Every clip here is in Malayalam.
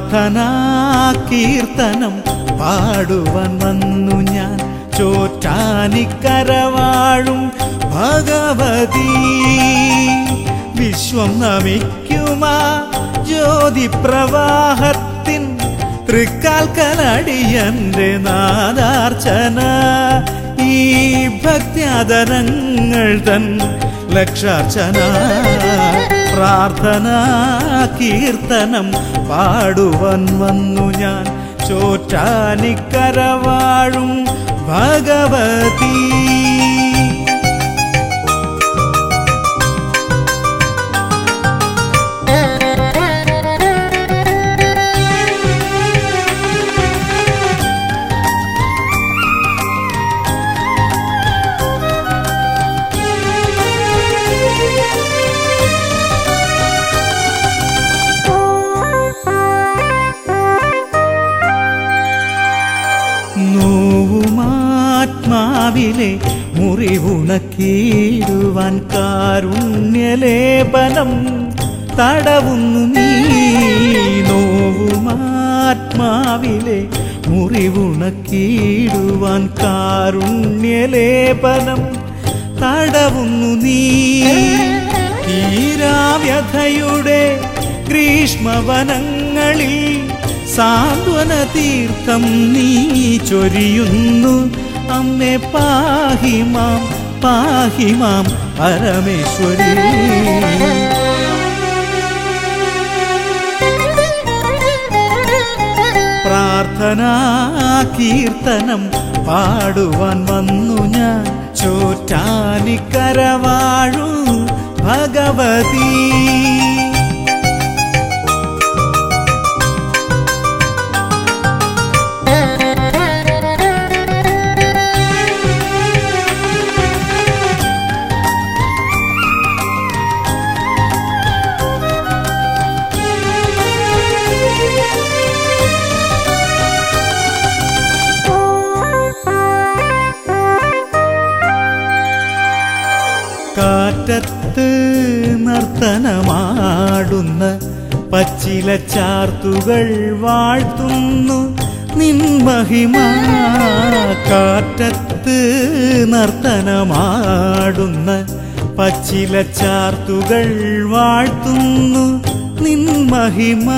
പ്രാർത്ഥനാ കീർത്തനം പാടുവാൻ വന്നു ഞാൻ ചോറ്റാനിക്കരവാഴും ഭഗവതി വിശ്വം നമിക്കുമാ ജ്യോതി പ്രവാഹത്തിൻ തൃക്കാൽക്കലടിയന്റെ നാദാർച്ചന ഈ ഭക്ത്യാദരങ്ങൾ തൻ ലക്ഷാർച്ചന പ്രാർത്ഥന കീർത്തനം പാടുവാൻ വന്നു ഞാൻ ചോറ്റാനിക്കരവാഴും ഭഗവതി നോവുമാത്മാവിലെ മുറിവുണക്കിടുവാൻ കാരുണ്യലേപനം തടവുന്നു നീ നോവുമാത്മാവിലെ മുറിവുണക്കിടുവാൻ കാരുണ്യലേപനം തടവുന്നു നീ തീരാവ്യഥയുടെ ഗ്രീഷ്മവനങ്ങളിൽ സാന്ത്വന തീർത്ഥം നീ ചൊരിയുന്നു അമ്മേ പാഹിമാം പാഹിമാം പരമേശ്വരി പ്രാർത്ഥനാ കീർത്തനം പാടുവാൻ വന്നു ഞാൻ ചോറ്റാനിക്കരവാഴു ഭഗവതി കാറ്റത്ത് നർത്തനമാടുന്ന പച്ചില ചാർത്തുകൾ വാഴ്ത്തുന്നു നിൻ മഹിമ കാറ്റത്ത് നർത്തനമാടുന്ന പച്ചില ചാർത്തുകൾ വാഴ്ത്തുന്നു നിൻ മഹിമ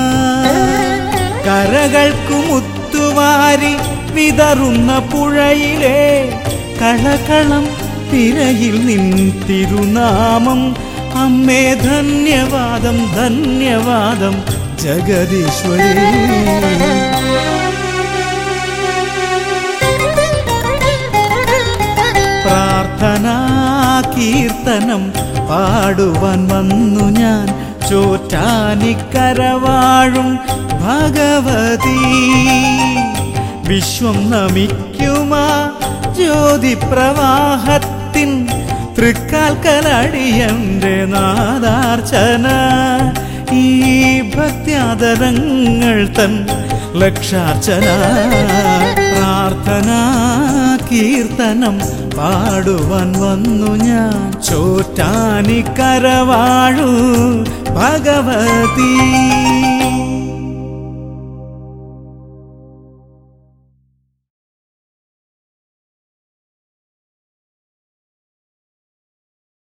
കരകൾക്കു മുത്തുവാരി വിതറുന്ന പുഴയിലെ കളകളം തിരയിൽ നിൻ തിരുനാമം അമ്മേ ധന്യവാദം ധന്യവാദം ജഗദീശ്വരി പ്രാർത്ഥനാ കീർത്തനം പാടുവാൻ വന്നു ഞാൻ ചോറ്റാനിക്കരവാഴും ഭഗവതി വിശ്വം നമിക്കുമാ ജ്യോതി പ്രവാഹത്തിൻ തൃക്കാൽക്കലടിയന്റെ നാദാർച്ചന ഈ ഭക്ത്യാദരങ്ങൾ തൻ ലക്ഷാർച്ചന പ്രാർത്ഥനാ കീർത്തനം പാടുവാൻ വന്നു ഞാൻ ചോറ്റാനിക്കരവാഴു ഭഗവതി